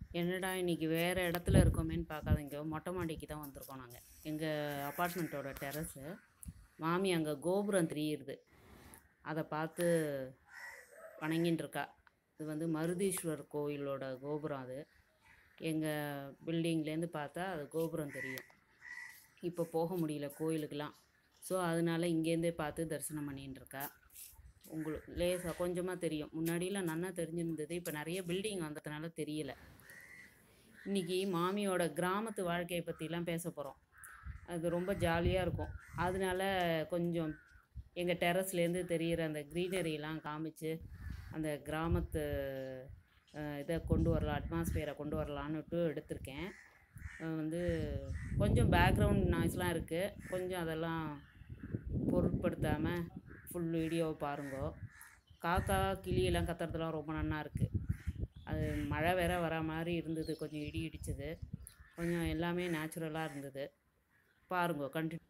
என்னடா இன்னைக்கு வேறு இடத்துல இருக்கோமேன்னு பார்க்காதீங்க மொட்டை மாடிக்கு தான் வந்திருக்கோம் நாங்கள் எங்கள் அப்பார்ட்மெண்ட்டோட டெரஸு மாமி அங்கே கோபுரம் தெரியுது அதை பார்த்து வணங்கின்னு இருக்கா இது வந்து மருதீஸ்வரர் கோயிலோட கோபுரம் அது எங்கள் பில்டிங்லேருந்து பார்த்தா அது கோபுரம் தெரியும் இப்போ போக முடியல கோயிலுக்கெலாம் ஸோ அதனால இங்கேருந்தே பார்த்து தரிசனம் பண்ணின்னு இருக்கா உங்களுக்கு லேசாக கொஞ்சமாக தெரியும் முன்னாடிலாம் நன்னா தெரிஞ்சிருந்தது இப்போ நிறைய பில்டிங் வந்ததுனால தெரியல இன்னைக்கு மாமியோட கிராமத்து வாழ்க்கையை பற்றிலாம் பேச போகிறோம் அது ரொம்ப ஜாலியாக இருக்கும் அதனால கொஞ்சம் எங்கள் டெரஸ்லேருந்து தெரிகிற அந்த க்ரீனரிலாம் காமிச்சு அந்த கிராமத்து அஹ், இதை கொண்டு வரலாம் அட்மாஸ்பியரை கொண்டு வரலான்னுட்டு எடுத்திருக்கேன் அஹ் வந்து கொஞ்சம் பேக்ரவுண்ட் நாய்ஸ்லாம் இருக்குது கொஞ்சம் அதெல்லாம் பொருட்படுத்தாமல் ஃபுல் வீடியோவை பாருங்கோ காக்கா கிளியெல்லாம் கத்துறதுலாம் ரொம்ப நன்னா இருக்குது அது மழை வேற வர மாதிரி இருந்தது கொஞ்சம் இடி இடிச்சது கொஞ்சம் எல்லாமே நேச்சுரலாக இருந்தது பாருங்க கண்டினியூ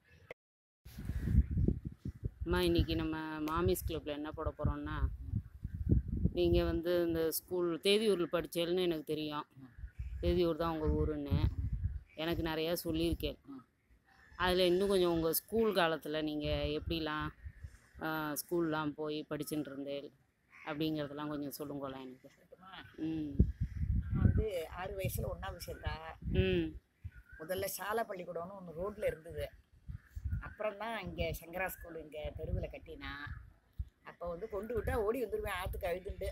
அம்மா இன்றைக்கி நம்ம மாமிஸ் கிளப்பில் என்ன போட போகிறோம்னா நீங்கள் வந்து இந்த ஸ்கூல் தேதியூரில் படித்தேன்னு எனக்கு தெரியும் தேதியூர் தான் உங்கள் ஊருன்னு எனக்கு நிறையா சொல்லியிருக்கேன் அதில் இன்னும் கொஞ்சம் உங்கள் ஸ்கூல் காலத்தில் நீங்கள் எப்படிலாம் ஸ்கூல்லாம் போய் படிச்சுட்டு இருந்தேன் அப்படிங்கிறதெல்லாம் கொஞ்சம் சொல்லுங்களேன் எனக்கு சொல்லட்டுமா? ம் நான் வந்து ஆறு வயசுல ஒன்றாவது சேர்த்தா ம் முதல்ல சாலை பள்ளிக்கூடம்னு ஒன்று ரோட்டில் இருந்தது அப்புறம் தான் இங்கே சங்கரா ஸ்கூல் இங்கே தெருவில் கட்டினா அப்போ வந்து கொண்டு விட்டா ஓடி வந்துடுவேன் ஆற்றுக்கு அழுதுண்டு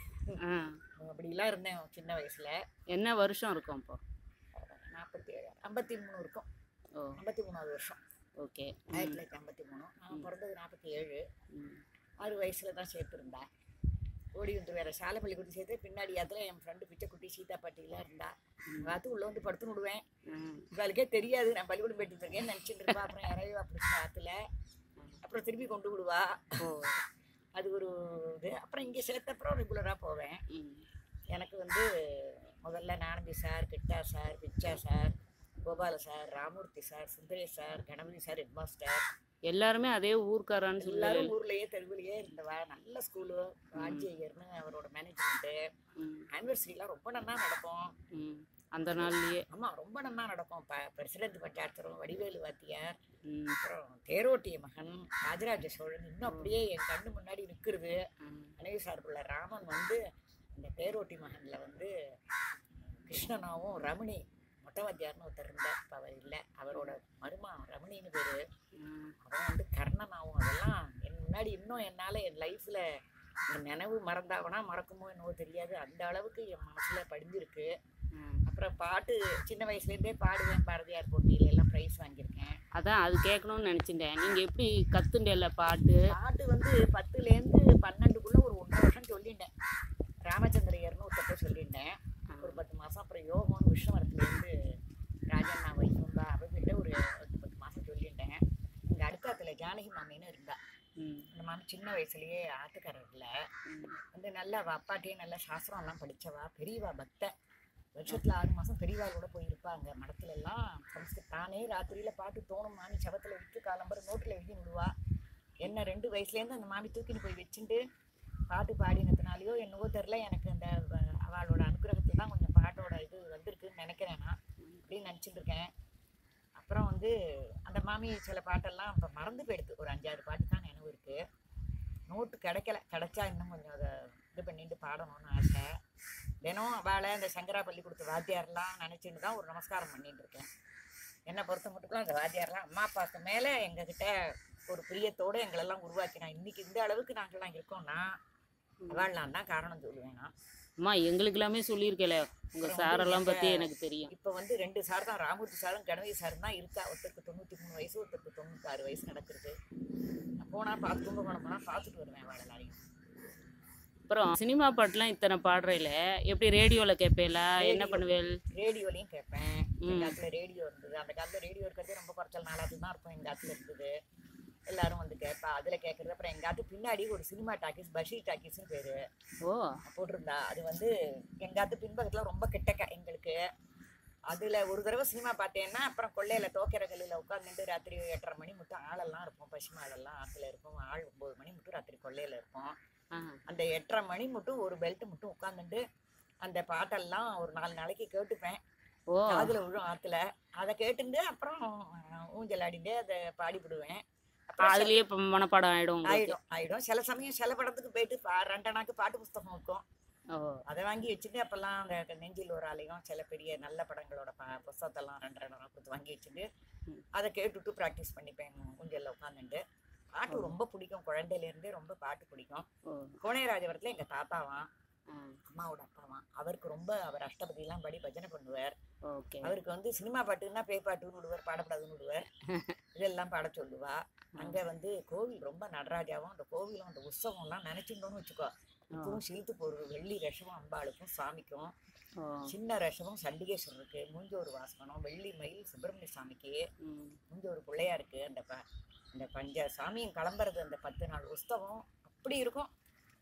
ஆ அப்படிலாம் இருந்தேன் சின்ன வயசில் என்ன வருஷம் இருக்கும் இப்போ நாற்பத்தி ஏழு ஐம்பத்தி மூணு இருக்கும் ஓ ஐம்பத்தி மூணாவது வருஷம் ஓகே ஆயிரத்தி தொள்ளாயிரத்தி ஐம்பத்தி மூணு நான் பிறந்தது நாற்பத்தி ஏழு ம் ஆறு வயசில் தான் சேர்த்துருந்தேன் ஓடி வந்து வேறு சாலை பள்ளிக்கூடம் சேர்த்து பின்னாடி அதில் என் ஃப்ரெண்டு பிச்சைக்குட்டி சீதா பாட்டிலாம் இருந்தா பார்த்து உள்ளே வந்து படுத்து விடுவேன் ம் இவளுக்கே தெரியாது நான் பள்ளிக்கூடம் போயிட்டு இருக்கேன்னு நினச்சிட்டு இருப்பா அப்புறம் இறைவா பிடிச்ச ஆற்றுல அப்புறம் திருப்பி கொண்டு விடுவா ஓ அது ஒரு இது அப்புறம் இங்கே சேர்த்தப்புறம் ரெகுலராக போவேன் ம் எனக்கு வந்து முதல்ல நானந்தி sir Kitta sir Picha sir Gopala sir Ramurthy sir Sundaresh sir Ganapathi sir headmaster எல்லாருமே அதே ஊர்க்காரான்னு சொல்லி எல்லாரும் ஊர்லயே தெருவிலேயே இருந்தவா நல்ல ஸ்கூலு ராஜி ஐயர்னு அவரோட மேனேஜ்மெண்ட்டு ம் ஆனிவர்சரிலாம் ரொம்ப நல்லா நடக்கும் ம் அந்த நாள்லயே ஆமாம் ரொம்ப நல்லா நடக்கும் ப பிரசிடென்ட் பட்டார்த்தரும் வடிவேலு வாத்தியார் ம் அப்புறம் தேரோட்டிய மகன் ராஜராஜ சோழன் இன்னும் அப்படியே என் கண்ணு முன்னாடி நிற்கிறது ம் மனைவி சார்புள்ள ராமன் வந்து இந்த தேரோட்டி மகனில் வந்து கிருஷ்ணனாவும் ரமணி மொட்டவாத்தியார்னு ஒருத்தர் இருந்தார் இப்போ அவர் இல்லை அவரோட மருமா ரமணின்னு பேர் ம் அவன் வந்து கர்ணனாவும் அதெல்லாம் என் முன்னாடி இன்னும் என்னால் என் லைஃப்பில் என் நினைவு மறந்தாவனா மறக்குமோ என்னவோ தெரியாது அந்த அளவுக்கு என் மனசில் படிஞ்சிருக்கு ம் அப்புறம் பாட்டு சின்ன வயசுலேருந்தே பாடுவேன் பாரதியார் போட்டியில எல்லாம் ப்ரைஸ் வாங்கியிருக்கேன் அதான் அது கேட்கணும்னு நினச்சிட்டேன் நீங்கள் எப்படி கத்துண்டேல பாட்டு பாட்டு வந்து பத்துலேருந்து பன்னெண்டுக்குள்ளே ஒரு ஒன்றரை வருஷம் சொல்லிட்டேன் ராமச்சந்திரையர்னு ஒருத்தர் சொல்லிட்டேன் ஒரு பத்து மாதம் அப்புறம் யோகம்னு விஷ்ணுவரத்துலேருந்து ராஜண்ணா வைகுந்தா அவர்கிட்ட ஒரு எட்டு பத்து மாதம் சொல்லிட்டேன் இங்கே அடுத்தாத்துல ஜானகி மாமின்னு இருந்தா ம் அந்த மாமி சின்ன வயசுலயே ஆத்துக்காரர்ல ம் வந்து நல்லா அவ அப்பாட்டையே நல்ல சாஸ்திரம்லாம் படிச்சவா பெரியவா பக்த வருஷத்துல ஆறு மாசம் பெரியவா கூட போயிருப்பாங்க மடத்துல எல்லாம் சமஸ்கிருத தானே ராத்திரியில பாட்டு தோணும் மாமி சவத்துல விட்டு காலம்பரம் நோட்டில் எழுதி விடுவா என்ன ரெண்டு வயசுலேருந்து அந்த மாமி தூக்கின்னு போய் வச்சுட்டு பாட்டு பாடினதுனாலையோ என்னவோ தெரில எனக்கு அந்த வ- அவளோட அனுகிரகத்தில் தான் கொஞ்சம் பாட்டோட இது வந்திருக்குன்னு நினைக்கிறேன் நான் அப்படின்னு நினச்சிட்டு இருக்கேன் அப்புறம் வந்து அந்த மாமி சில பாட்டெல்லாம் இப்போ மறந்து போயிடுது ஒரு அஞ்சாறு பாட்டு தான் நினைவு இருக்குது நோட்டு கிடைக்கல கிடைச்சா இன்னும் கொஞ்சம் அதை இது பண்ணிட்டு பாடணும்னு ஆசை தினம் அவளை இந்த சங்கரா பள்ளிக்கூடத்து வாத்தியார்லாம் நினச்சிட்டு தான் ஒரு நமஸ்காரம் பண்ணிட்டு இருக்கேன் என்னை பொறுத்த மட்டும் அந்த வாத்தியார்லாம் அம்மா அப்பாவுக்கு மேலே எங்ககிட்ட ஒரு பிரியத்தோடு எங்களெல்லாம் உருவாக்கினா இன்னைக்கு இந்த அளவுக்கு நாங்கள்லாம் இருக்கோம்னா அவள்லாம் தான் காரணம் சொல்லுவேன் நான் அம்மா எங்களுக்கு எல்லாமே சொல்லியிருக்கல உங்கள் சாரெல்லாம் பற்றி எனக்கு தெரியும் இப்போ வந்து ரெண்டு சார் தான் ராமூர்த்தி சாரும் கணபதி சாரும் தான் இருக்கா ஒருத்தருக்கு தொண்ணூற்றி மூணு வயசு ஒருத்தருக்கு தொண்ணூத்தாறு வயசு நடக்கிறது போனால் பார்த்து கும்பகோணம் போனால் பார்த்துட்டு வருவேன் அவள் எல்லாரையும் அப்புறம் சினிமா பாட்டுலாம் இத்தனை பாடுறையில எப்படி ரேடியோவில் கேட்பேலா என்ன பண்ணுவேல் ரேடியோலையும் கேட்பேன் எங்கள் காலத்தில் ரேடியோ இருந்தது அந்த காலத்தில் ரேடியோ இருக்கிறதே ரொம்ப குறைச்சல் நாளாவது தான் இருக்கும் எங்கள் காலத்தில் இருந்தது எல்லாரும் வந்து கேட்பா அதில் கேட்குறது அப்புறம் எங்கள் காலத்து பின்னாடி ஒரு சினிமா டாக்கீஸ் பஷீர் டாக்கீஸ்னு பேர் ஓ போட்டிருந்தா அது வந்து எங்காத்து பின்பக்கத்தில் ரொம்ப கிட்டக்க எங்களுக்கு அதில் ஒரு தடவை சினிமா பார்த்தேன்னா அப்புறம் கொள்ளையில் தோக்கிற கல்லில் உட்காந்துட்டு ராத்திரி எட்டரை மணி மட்டும் ஆளெல்லாம் இருப்போம் பசுமை ஆளெல்லாம் ஆற்றுல இருப்போம் ஆள் ஒம்பது மணி மட்டும் ராத்திரி கொள்ளையில் இருப்போம் ஆ அந்த எட்டரை மணி மட்டும் ஒரு பெல்ட் மட்டும் உட்காந்துட்டு அந்த பாட்டெல்லாம் ஒரு நாலு நாளைக்கு கேட்டுப்பேன் ஓ காதுல விழும் ஆத்துல அதை கேட்டுட்டு அப்புறம் ஊஞ்சல் ஆடிட்டு அதை பாடிவிடுவேன் அப்புறம் சில- அதுலயே இப்போ மனப்பாடம் ஆயிடும் உங்களுக்கு ஆயிடும் ஆயிடும் சில சமயம் சில படத்துக்கு போயிட்டு பா- ரெண்டனாக்கு பாட்டு புஸ்தகம் இருக்கும் ஓ அதை வாங்கி வச்சுட்டு அப்பெல்லாம் அந்த நெஞ்சில் ஒரு ஆலயம் சில பெரிய நல்ல படங்களோட ப புஸ்தகத்தெல்லாம் ரெண்டு ரெண்டு நாள் கொடுத்து வாங்கி வச்சுட்டு ம். அதை கேட்டுட்டு ப்ராக்டிஸ் பண்ணிப்பேன் ஊஞ்சலில் உட்காந்துட்டு பாட்டு ரொம்ப பிடிக்கும் குழந்தையிலேருந்தே ரொம்ப பாட்டு பிடிக்கும் ஓ கோணையராஜபுரத்தில் எங்கள் தாத்தாவான் ஆ அம்மாவோட அப்பாவான் அவருக்கு ரொம்ப அவர் அஷ்டபதியெல்லாம் படி பஜனை பண்ணுவார் ஓகே அவருக்கு வந்து சினிமா பாட்டுன்னா பேய் பாட்டுன்னு விடுவார் பாடப்படாதுன்னு விடுவார் இதெல்லாம் பாட சொல்லுவா அங்கே வந்து கோவில் ரொம்ப நடராஜாவும் அந்த கோவிலும் அந்த உற்சவம்லாம் நினச்சிருந்தோம்னு வச்சுக்கோ இப்பவும் சிலுத்து போடுறது வெள்ளி ரசமும் அம்பாளுக்கும் சாமிக்கும் ஓ சின்ன ரசமும் சண்டிகேஸ்வரருக்கு மூஞ்சோறு வாசகனம் வெள்ளி மயில் சுப்பிரமணிய சாமிக்கு ம் மூஞ்சோறு பிள்ளையாருக்கு அந்த ப அந்த பஞ்ச சாமியும் கிளம்புறது அந்த பத்து நாள் உற்சவம் அப்படி இருக்கும்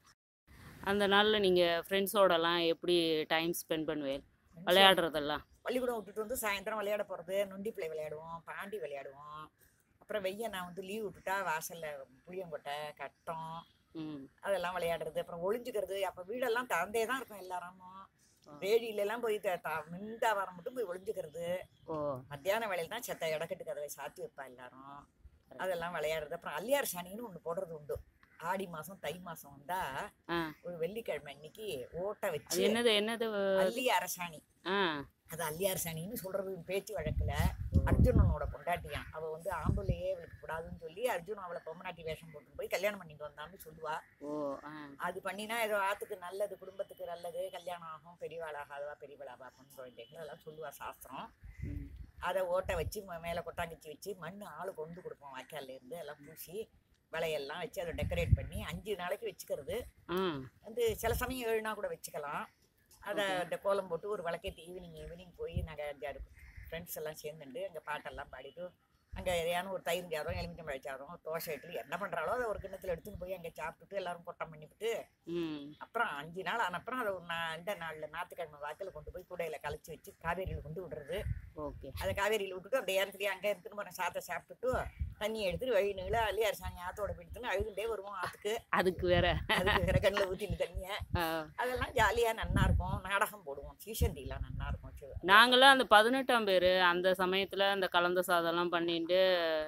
அந்த நாளில் நீங்கள் ஃப்ரெண்ட்ஸோடலாம் எப்படி டைம் ஸ்பெண்ட் பண்ணுவேன் விளையாடுறதெல்லாம் பள்ளிக்கூடம் விட்டுட்டு வந்து சாயந்தரம் விளையாட போகிறது நொண்டி பிள்ளை விளையாடுவோம் பாண்டி விளையாடுவோம் அப்புறம் வெய்ய நான் வந்து லீவ் விட்டுட்டா வாசலில் புளியங்கொட்டை கட்டம் ம் அதெல்லாம் விளையாடுறது அப்புறம் ஒளிஞ்சுக்கிறது அப்போ வீடெல்லாம் திறந்தே தான் இருக்கும் எல்லாரும் ஆ. வேலியிலலாம் போய் த- த- மின்டா வர மட்டும் போய் ஒளிஞ்சுக்கிறது ஓ மத்தியான வேலையில் தான் செத்த இடக்கட்டு கதவை சாத்தி வைப்பா எல்லாரும் அதெல்லாம் விளையாடுறது அப்புறம் அல்லியார் சாணின்னு ஒன்று போடுறது உண்டு ஆடி மாதம் தை மாதம் வந்தா ஆ ஒரு வெள்ளிக்கிழமை அன்னைக்கு ஓட்டை அது வச்சு என்னது என்னது அல்லி அரசாணி ஆ அது அல்லியார் சாணின்னு சொல்றது பேச்சு வழக்குல அர்ஜுனனோட பொண்டாட்டியான் அவ வந்து ஆம்பளையே அவளுக்கு கூடாதுன்னு சொல்லி அர்ஜுன் அவளை பொம்மநாட்டி வேஷம் போட்டு போய் கல்யாணம் பண்ணிட்டு வந்தான்னு சொல்லுவா ஓ ஆ அது பண்ணினா ஏதோ ஆத்துக்கு நல்லது குடும்பத்துக்கு நல்லது கல்யாணம் ஆகும் பெரியவாளாகாதவா பெரியவாளாவா பொண்ணு குழந்தைகள் அதெல்லாம் சொல்லுவா சாஸ்திரம் ம் அதை ஓட்டை வச்சு ம- மேலே கொட்டாங்குச்சி வச்சு மண் ஆளு கொண்டு கொடுப்போம் வாய்க்கால்ல இருந்து எல்லாம் பூசி வளையெல்லாம் வச்சு அதை டெக்கரேட் பண்ணி அஞ்சு நாளைக்கு வச்சுக்கிறது ஆ வந்து சில சமயம் ஏழு நாள் கூட வச்சுக்கலாம் அதை அந்த கோலம் போட்டு ஒரு விளக்கேற்றி ஈவினிங் ஈவினிங் போய் நாங்கள் அஞ்சாறு ஃப்ரெண்ட்ஸ் எல்லாம் சேர்ந்துட்டு அங்கே பாட்டெல்லாம் பாடிட்டு அங்கே எதையான ஒரு தயிர் சாதம் எலுமிச்சம் பழச்சாதம் தோசை இட்லி என்ன பண்ணுறாலோ அதை ஒரு கிண்ணத்தில் எடுத்துன்னு போய் அங்கே சாப்பிட்டுட்டு எல்லாரும் கொட்டம் பண்ணிவிட்டு ம் அப்புறம் அஞ்சு நாள் ஆன அப்புறம் அதை ஒரு நா- இந்த நாளில் ஞாயிற்றுக்கிழமை வாக்கில் கொண்டு போய் கூடையில் கலைச்சி வச்சு காவேரியில் கொண்டு விடுறது ஓகே அதை காவேரியில் விட்டுட்டு அந்த ஏரத்துலேயே அங்கே எடுத்துன்னு போகிற சாத்தை சாப்பிட்டுட்டு தண்ணி எடுத்துட்டு வழி நீள அள்ளி அரசாணி ஆத்தோட போயிட்டுன்னு அழுதுண்டே வருவோம் ஆற்றுக்கு அதுக்கு வேற அதுக்கு வேற கண்ணில் ஊற்றின தண்ணியை ஆ. அதெல்லாம் ஜாலியாக நன்னா இருக்கும் நாடகம் போடுவோம் சீசண்டிலாம் நன்னா இருக்கும் சிவ- நாங்களாம் அந்த பதினெட்டாம் பேர் அந்த சமயத்தில் அந்த கலந்த சாதம்லாம் பண்ணிட்டு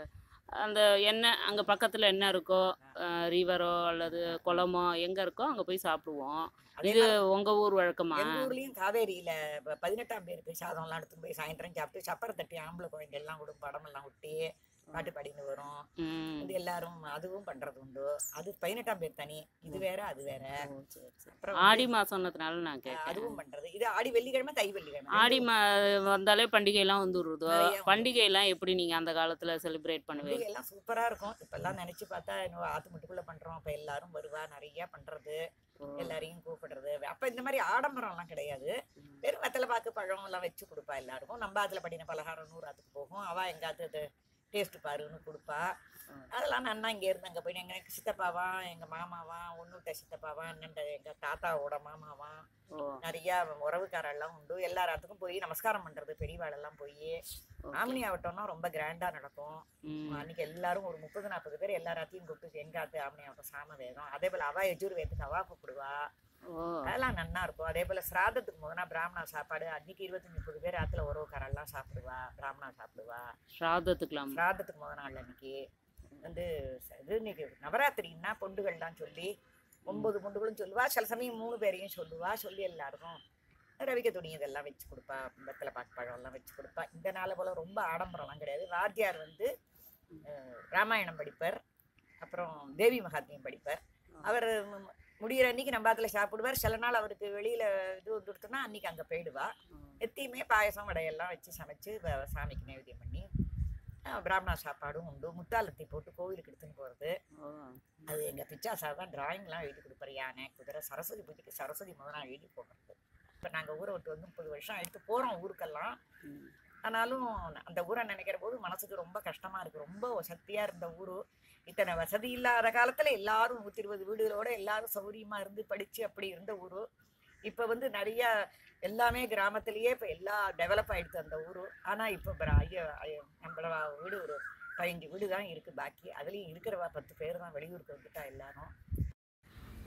அந்த என்ன அங்கே பக்கத்தில் என்ன இருக்கோ ரிவரோ அல்லது குளமோ எங்கே இருக்கோ அங்கே போய் சாப்பிடுவோம் அதே இது உங்கள் ஊர் வழக்கமா எங்க ஊர்லயும் காவேரியில ப- பதினெட்டாம் பேருக்கு சாதம்லாம் எடுத்துன்னு போய் சாயந்தரம் சாப்பிட்டு சப்பரை தட்டி ஆம்பளை குழந்தை எல்லாம் கூட படமெல்லாம் விட்டு பாட்டு பாடின்னு வரும் ம் இது எல்லாரும் அதுவும் பண்றது உண்டு அது பதினெட்டாம் பேர் தனி இது வேற அது வேற ஓ, சரி, சரி. அப்புறம் ஆடி மாசம்னதுனால நான் வந்து, கேட்டேன் அதுவும் பண்றது இது ஆடி வெள்ளிக்கிழமை தை வெள்ளிக்கிழமை ஆடி மா வந்தாலே பண்டிகைலாம் வந்துடுறதோ நிறைய வந்துரும். பண்டிகைலாம் எப்படி நீங்கள் அந்த காலத்தில் செலிப்ரேட் பண்ணுவீங்க பண்டிகை எல்லாம் சூப்பரா இருக்கும் இப்பெல்லாம் நினைச்சு பார்த்தா இன்னும் ஆத்து முட்டுக்குள்ள பண்றோம் அப்ப எல்லாரும் வருவா நிறைய பண்றது எல்லாரையும் கூப்பிடுறது அப்ப இந்த மாதிரி ஆடம்பரம் எல்லாம் கிடையாது வெறும் வெத்தலை பாக்கு பழம் எல்லாம் வச்சு கொடுப்பா எல்லாருக்கும் நம்ம அதுல படின பலகாரம் நூறு ஆத்துக்கு போகும் அவ எங்காத்து டேஸ்ட் பாருன்னு கொடுப்பா அதெல்லாம் நன்னா இங்க இருந்து அங்க போய் எங்க சித்தப்பாவா எங்க மாமாவா ஒன்னுட்ட சித்தப்பாவா என்னண்ட எங்க தாத்தாவோட மாமாவா ஓ நிறைய உறவுக்காரெல்லாம் உண்டு எல்லாத்துக்கும் போய் நமஸ்காரம் பண்றது பெரியவாளெல்லாம் போய் ஆமினி ஆவட்டம்னா ரொம்ப கிராண்டா நடக்கும் ம் அன்னைக்கு எல்லாரும் ஒரு முப்பது நாற்பது பேர் எல்லாராத்தையும் கூப்பிட்டு எங்க ஆத்து ஆமினி ஆவட்டம் சாம வேதம் அதே போல அவா எஜுர்வேதத்துக்கு அவா கூப்பிடுவா ஓ அதெல்லாம் நன்னா இருக்கும் அதே போல சிராதத்துக்கு முதனா பிராமணா சாப்பாடு அன்னைக்கு இருபத்தஞ்சு முப்பது பேர் ஆத்துல உறவுக்காரெல்லாம் சாப்பிடுவா பிராமணா சாப்பிடுவா ஸ்ராதத்துக்கலாம் சிராதத்துக்கு முத நாள் அன்னைக்கு வந்து ச- இது இன்னைக்கு நவராத்திரின்னா பொண்டுகள்லாம் சொல்லி ஒன்பது பொண்டுகளும் சொல்லுவா சில சமயம் மூணு பேரையும் சொல்லுவா சொல்லி எல்லாருக்கும் ரவிக்க துணி இதெல்லாம் வச்சு கொடுப்பா வெத்தலை பாக்கு பழம்லாம் வச்சு கொடுப்பா இந்த நாளை போல ரொம்ப ஆடம்பரம்லாம் கிடையாது வாத்தியார் வந்து அஹ், ராமாயணம் படிப்பார் அப்புறம் தேவி மகாத்மியம் படிப்பார் அவர் மு- முடியிற அன்னைக்கு நம்ம அதில் சாப்பிடுவார் சில நாள் அவருக்கு வெளியில் இது வந்துடுத்துன்னா அன்னைக்கு அங்கே போயிடுவா எத்தையுமே பாயசம் வடையெல்லாம் வச்சு சமைச்சு வ- சாமிக்கு நைவேத்தியம் பண்ணி அஹ், பிராமணா சாப்பாடும் உண்டு முத்தாலத்தை போட்டு கோவிலுக்கு எடுத்துன்னு போகிறது ஓ அது எங்கள் பிச்சா சார் தான் டிராயிங்லாம் எழுதி கொடுப்பாரு யானை குதிரை சரஸ்வதி பூஜைக்கு சரஸ்வதி முதல் நாள் எழுதி போடுறது இப்போ நாங்கள் ஊரை விட்டு வந்து முப்பது வருஷம் எடுத்து போகிறோம் ஊருக்கெல்லாம் ம். ஆனாலும் அந்த ஊரை நினைக்கிற போது மனசுக்கு ரொம்ப கஷ்டமாக இருக்குது ரொம்ப சக்தியாக இருந்த ஊர் இத்தனை வசதி இல்லாத காலத்தில் எல்லாரும் நூற்றி இருபது வீடுகளோட எல்லாரும் சௌரியமாக இருந்து படித்து அப்படி இருந்த ஊர் இப்போ வந்து நிறைய எல்லாமே கிராமத்திலேயே இப்போ எல்லா டெவலப் ஆயிடுச்சு அந்த ஊர் ஆனால் இப்போ ஐயோ ஐயோ, நம்மள வீடு ஒரு பதினஞ்சு வீடு தான் இருக்குது பாக்கி அதுலேயும் இருக்கிறவா பத்து பேர் தான் வெளியூருக்கு வந்துட்டா எல்லாரும்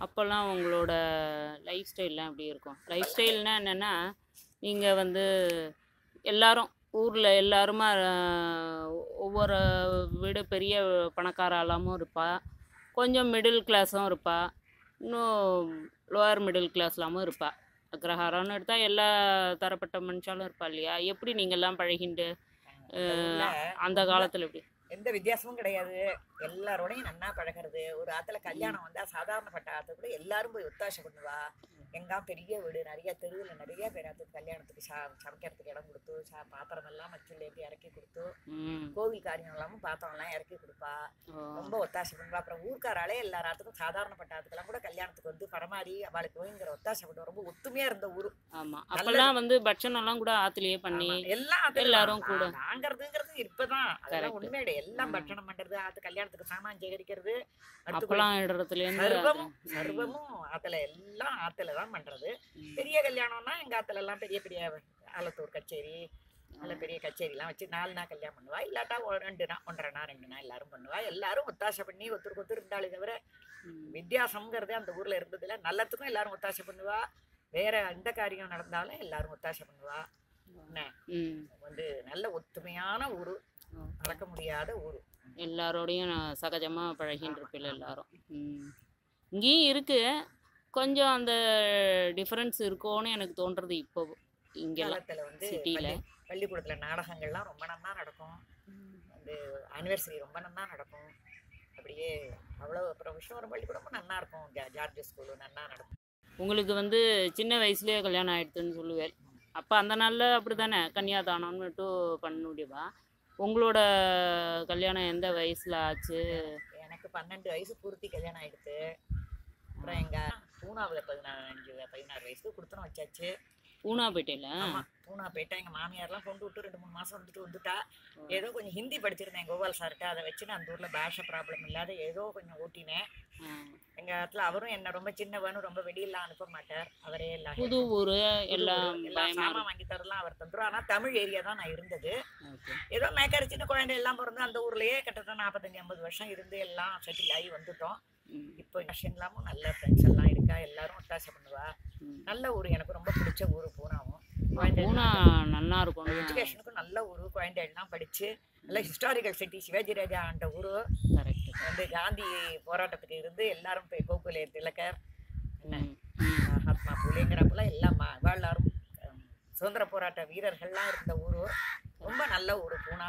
அப்போல்லாம் உங்களோட லைஃப் ஸ்டைல்லாம் எப்படி இருக்கும் லைஃப் ஸ்டைல்னால் என்னென்னா நீங்கள் வந்து எல்லாரும் ஊரில் எல்லாருமா அஹ், ஒவ்வொரு வீடு பெரிய பணக்கார ஆளாமும் இருப்பா கொஞ்சம் மிடில் கிளாஸும் இருப்பா இன்னும் லோயர் மிடில் கிளாஸ்லாமும் இருப்பா அக்ரஹாரம்னு எடுத்தால் எல்லா தரப்பட்ட மனுஷாலும் இருப்பா இல்லையா எப்படி நீங்கள்லாம் பழகிண்டு இந்த ஊர்ல அந்த காலத்தில் எப்படி எந்த வித்தியாசமும் கிடையாது எல்லாரோடையும் நன்னா பழகிறது ஒரு ஆத்துல கல்யாணம் வந்தா சாதாரணப்பட்ட ஆத்துல கூட எல்லாரும் போய் ஒத்தாசை பண்ணுவா எங்கா பெரிய வீடு நிறைய தெருவில் நிறைய பேர் ஆத்துக்கு கல்யாணத்துக்கு சா சமைக்கிறதுக்கு இடம் கொடுத்து சா பாத்திரம் எல்லாம் மச்சிலேருந்து இறக்கி கொடுத்து ம் கோவில் காரியம் எல்லாமும் பாத்திரம் எல்லாம் இறக்கி கொடுப்பா ஓ ரொம்ப ஒத்தாசை பண்ணுவா அப்புறம் ஊர்க்காராலே எல்லா ராத்துக்கும் சாதாரணப்பட்ட ஆத்துக்கெல்லாம் கூட கல்யாணத்துக்கு வந்து பரமாறி அவளுக்கு போய்ங்கிற ஒத்தாசை பண்ணுவா ரொம்ப ஒத்துமையா இருந்த ஊரு ஆமாம் அப்போல்லாம் வந்து பட்சணம்லாம் கூட ஆற்றுலேயே பண்ணி ஆமா, எல்லாம் ஆத்துல எல்லாரும் தான். கூட. வா- வாங்கறதுங்கிறது இப்பதான் அதெல்லாம் Correct. உண்மையிட எல்லாம் ஆ. பட்சணம் பண்றது ஆத்து கல்யாணத்துக்கு சாமான் சேகரிக்கிறது அடுத்து அப்போல்லாம் இடத்துலேருந்து சர்வமும் சர்வமும் ஆத்துல எல்லாம் ஆத்துல தான் பண்றது பெரிய கல்யாணம்னா எங்க ஆத்துல எல்லாம் பெரிய பெரிய ஆலத்தூர் கச்சேரி நல்ல பெரிய கச்சேரிலாம் வச்சு நாலு நாள் கல்யாணம் பண்ணுவா இல்லாட்டா ஒரு ரெண்டு நாள் ஒன்றரை நாள் ரெண்டு நாள் எல்லாரும் பண்ணுவா எல்லாரும் ஒத்தாசை பண்ணி ஒருத்தருக்கு ஒருத்தர் இருந்தாலே தவிர வித்தியாசம்ங்கிறது அந்த ஊர்ல இருந்ததுல நல்லத்துக்கும் எல்லாரும் ஒத்தாசை பண்ணுவா வேற எந்த காரியம் நடந்தாலும் எல்லாரும் ஒத்தாசை பண்ணுவா என்ன ம் வந்து நல்ல ஒத்துமையான ஊரு மறக்க முடியாத ஊரு எல்லாரோடையும் நான் சகஜமாக பழகின்னு இருப்பில்ல எல்லாரும் ம் இங்கேயும் இருக்குது கொஞ்சம் அந்த டிஃப்ரென்ஸ் இருக்கோன்னு எனக்கு தோன்றது இப்போ இங்கெல்லாம் காலத்துல வந்து சிட்டியில் பள்ளி பள்ளிக்கூடத்துல நாடகங்கள்லாம் ரொம்ப நன்னா நடக்கும் வந்து ஆனிவர்சரி ரொம்ப நன்னா நடக்கும் அப்படியே அவ்வளோ அப்புறம் விஷ்ணுவரம் பள்ளிக்கூடமும் நன்னா இருக்கும் ஜா- ஜார்ஜ் ஸ்கூலு நன்னா நடக்கும் உங்களுக்கு வந்து சின்ன வயசுலேயே கல்யாணம் ஆயிடுதுன்னு சொல்லுவேன் அப்போ அந்த நாளில் அப்படி தானே கன்னியாதானம்னுட்டு பண்ண முடியுமா உங்களோட கல்யாணம் எந்த வயசில் ஆச்சு எனக்கு பன்னெண்டு வயசு பூர்த்தி கல்யாணம் ஆயிடுத்து அப்புறம் எங்க பூனாவில் பதினாஞ்சு பதினாறு வயசுக்கு கொடுத்தனும் வச்சாச்சு ஊனாப்பேட்டையில் ஆமா பூனா போயிட்டா எங்க மாமியார்லாம் கொண்டு விட்டு ரெண்டு மூணு மாசம் வந்துட்டு வந்துட்டா ஏதோ கொஞ்சம் ஹிந்தி படிச்சிருந்தேன் கோபால் சார்கிட்ட அதை வச்சு நான் அந்த ஊர்ல பாஷை ப்ராப்ளம் இல்லாத ஏதோ கொஞ்சம் ஓட்டினேன் எங்க இடத்துல அவரும் என்ன ரொம்ப சின்னவனும் ரொம்ப வெளியெல்லாம் அனுப்ப மாட்டார் அவரே எல்லாம் புது ஊர் எல்லாம் எல்லாம் பயமாக சாமான் வாங்கி தரலாம் அவர் தந்துரும் ஆனா தமிழ் ஏரியா தான் நான் இருந்தது ஓகே ஏதோ மேக்காரி சின்ன குழந்தை எல்லாம் பிறந்து அந்த ஊர்லயே கிட்டத்தட்ட நாற்பத்தஞ்சு ஐம்பது வருஷம் இருந்து எல்லாம் செட்டில் ஆகி வந்துட்டோம் ம் இப்போ எல்லாமும் நல்ல ஃப்ரெண்ட்ஸ் எல்லாம் இருக்கா எல்லாரும் ஒத்தாசை பண்ணுவா ம் நல்ல ஊர் எனக்கு ரொம்ப பிடிச்ச ஊர் பூனாவும் பூனா நல்லா இருக்கும் எஜுகேஷனுக்கும் நல்ல ஊர் குழந்தைகள்லாம் படிச்சு நல்ல ஹிஸ்டாரிக்கல் சிட்டி சிவாஜி ராஜா ஆண்ட ஊர் கரெக்ட் வந்து காந்தி போராட்டத்துக்கு இருந்து எல்லாரும் போய் கோகுலே திலகர் என்ன ம் ம் மகாத்மா புலேங்கிறப்பெல்லாம் எல்லாம் ம- எல்லாரும் அஹ், சுதந்திர போராட்ட வீரர்கள்லாம் இருந்த ஊர் ரொம்ப நல்ல ஊர் பூனா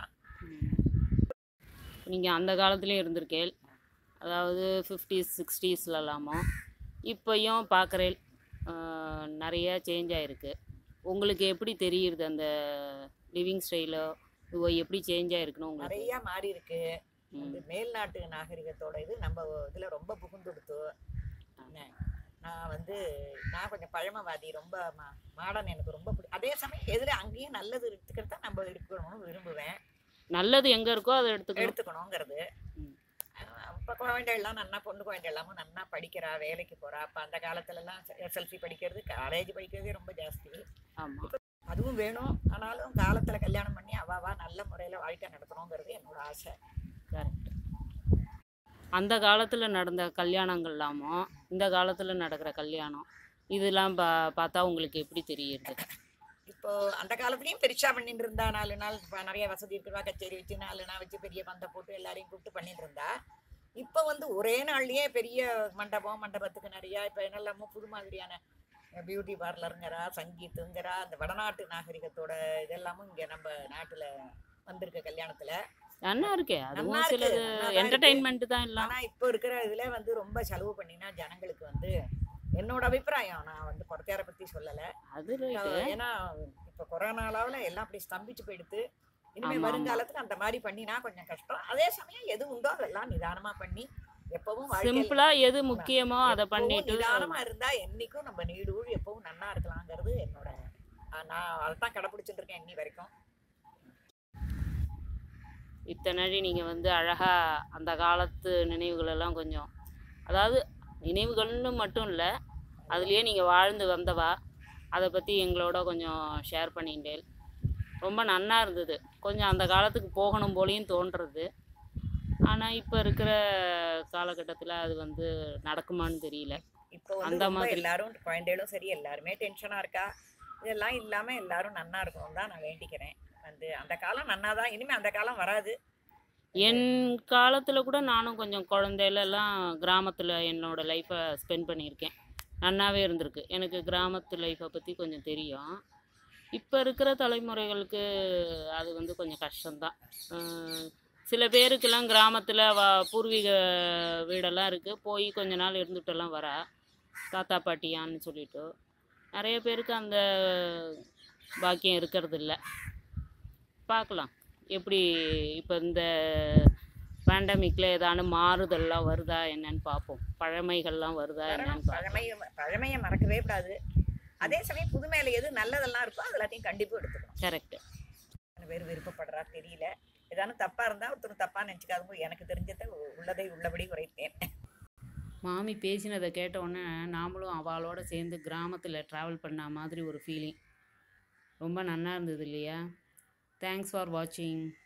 நீங்கள் அந்த காலத்துலேயும் இருந்திருக்கேள் அதாவது ஃபிஃப்டிஸ் சிக்ஸ்டீஸ்லலாமோ இப்போயும் பார்க்குறேன் நிறைய சேஞ்ச் ஆகிருக்கு உங்களுக்கு எப்படி தெரியுது அந்த லிவிங் ஸ்டைலோ இதுவோ எப்படி சேஞ்ச் ஆகிருக்குன்னு உங்களுக்கு நிறைய மாறி இருக்கு ம். வந்து மேல்நாட்டு நாகரிகத்தோட இது நம்ம இதுல ரொம்ப புகுந்துடுத்து என்ன, நான் வந்து நான் கொஞ்சம் பழமவாதி ரொம்ப மாடர்ன் எனக்கு ரொம்ப பிடி அதே சமயம் எதிர அங்கேயும் நல்லது எடுத்துக்கிறத நம்ம எடுக்கணும்னு விரும்புவேன் நல்லது எங்கே இருக்கோ அதை எடுத்துக்கணும் எடுத்துக்கணுங்கிறது ம். இப்போ குழந்தைகள்லாம் நன்னா பொண்ணு குழந்தை எல்லாமும் நன்னா படிக்கிறா வேலைக்கு போறா அப்போ அந்த காலத்துலலாம் எஸ்எல்சி படிக்கிறது காலேஜ் படிக்கிறதே ரொம்ப ஜாஸ்தி ஆமாம் அதுவும் வேணும் ஆனாலும் காலத்துல கல்யாணம் பண்ணி அவாவா நல்ல முறையில வாழ்க்கை நடத்தணுங்கிறது என்னோட ஆசை கரெக்ட் அந்த காலத்தில் நடந்த கல்யாணங்கள்லாமோ இந்த காலத்தில் நடக்கிற கல்யாணம் இதெல்லாம் பா பார்த்தா உங்களுக்கு எப்படி தெரியுது இப்போ அந்த காலத்துலயும் பெருசா பண்ணிட்டு இருந்தா நாலு நாள் இப்ப நிறைய வசதி இருக்கிறவா கச்சேரி வச்சு நாலு நாள் வச்சு பெரிய பந்த போட்டு எல்லாரையும் கூப்பிட்டு பண்ணிட்டு இருந்தா இப்போ வந்து ஒரே நாள்லயே பெரிய மண்டபம் மண்டபத்துக்கு நிறைய இப்போ என்னெல்லாமோ புது மாதிரியான பியூட்டி பார்லருங்கிறா சங்கீத்துங்கிறா அந்த வடநாட்டு நாகரிகத்தோட இதெல்லாமும் இங்க நம்ம நாட்டுல வந்திருக்க கல்யாணத்துல நல்லா இருக்கே நல்லா அதுவும் இருக்கு, சிலது நல்லா தான் இருக்கு. என்டர்டைன்மெண்ட் தான் எல்லாம் ஆனா இப்போ இருக்கிற இதுல வந்து ரொம்ப செலவு பண்ணினா ஜனங்களுக்கு வந்து என்னோட அபிப்பிராயம் நான் வந்து பொறத்தையாரை பத்தி சொல்லல அது ரைட்டு ஏன்னா இப்ப கொரோனாலாவில் எல்லாம் அப்படி ஸ்தம்பிச்சு போயிடுத்து இனிமே ஆமா, வருங்காலத்துல அந்த மாதிரி பண்ணினா கொஞ்சம் கஷ்டம் அதே சமயம் எது உண்டோ அதெல்லாம் நிதானமா பண்ணி எப்பவும் வாழ்க்கையில சிம்பிளா எது முக்கியமோ அதை எப்பவும் பண்ணிட்டு நிதானமா இருந்தா என்னைக்கும் நம்ம நீடூழ் எப்பவும் நன்னா இருக்கலாங்கிறது என்னோட ஆஹ் நான் அதைத்தான் கடைப்பிடிச்சிட்டு இருக்கேன் இன்னி வரைக்கும் இத்தனை நீங்கள் வந்து அழகாக அந்த காலத்து நினைவுகளெல்லாம் கொஞ்சம் அதாவது நினைவுகள்னு மட்டும் இல்லை அதுலேயே நீங்கள் வாழ்ந்து வந்தவா அதை பற்றி எங்களோட கொஞ்சம் ஷேர் பண்ணிட்டேன் ரொம்ப நன்னா இருந்தது கொஞ்சம் அந்த காலத்துக்கு போகணும் போலையும் தோன்றுறது ஆனால் இப்போ இருக்கிற காலகட்டத்தில் அது வந்து நடக்குமான்னு தெரியல இப்போ வந்து அந்த ரொம்ப மாதிரி. எல்லாரும் குழந்தைகளும் சரி எல்லாருமே டென்ஷனா இருக்கா இதெல்லாம் இல்லாம எல்லாரும் நன்னா இருக்கணும் தான் நான் வேண்டிக்கிறேன் வந்து அந்த காலம் நன்னா தான் இனிமே அந்த காலம் வராது என் காலத்தில் கூட நானும் கொஞ்சம் குழந்தையிலலாம் கிராமத்தில் என்னோட லைஃப்பை ஸ்பெண்ட் பண்ணியிருக்கேன் நன்னாவே இருந்திருக்கு எனக்கு கிராமத்து லைஃப்பை பற்றி கொஞ்சம் தெரியும் இப்போ இருக்கிற தலைமுறைகளுக்கு அது வந்து கொஞ்சம் கஷ்டம்தான் அஹ் சில பேருக்கெல்லாம் கிராமத்தில் வ பூர்வீக வீடெல்லாம் இருக்குது போய் கொஞ்ச நாள் இருந்துட்டெல்லாம் வரா தாத்தா பாட்டியான்னு சொல்லிட்டு நிறைய பேருக்கு அந்த பாக்கியம் இருக்கிறது இல்ல பார்க்கலாம் எப்படி இப்போ இந்த பேண்டமிக்கில் ஏதானு மாறுதல்லாம் வருதா என்னன்னு பார்ப்போம் பழமைகள்லாம் வருதா வரணும் என்னன்னு பார்ப்போம் பழமையை பழமையை மறக்கவே கூடாது அதே சமயம் புதுமையில எது நல்லதெல்லாம் இருக்கோ அது எல்லாத்தையும் கண்டிப்பாக எடுத்துக்கணும் கரெக்டு எத்தனை பேர் விருப்பப்படுறா தெரியல ஏதானும் தப்பா இருந்தா ஒருத்தர் தப்பா நினைச்சுக்காதவங்க எனக்கு தெரிஞ்சதை உள்ளதை உள்ளபடி குறைத்தேன் மாமி பேசினதை கேட்ட உடனே நாமளும் அவளோட சேர்ந்து கிராமத்தில் ட்ராவல் பண்ண மாதிரி ஒரு ஃபீலிங் ரொம்ப நன்னா இருந்தது இல்லையா தேங்க்ஸ் ஃபார் வாட்சிங்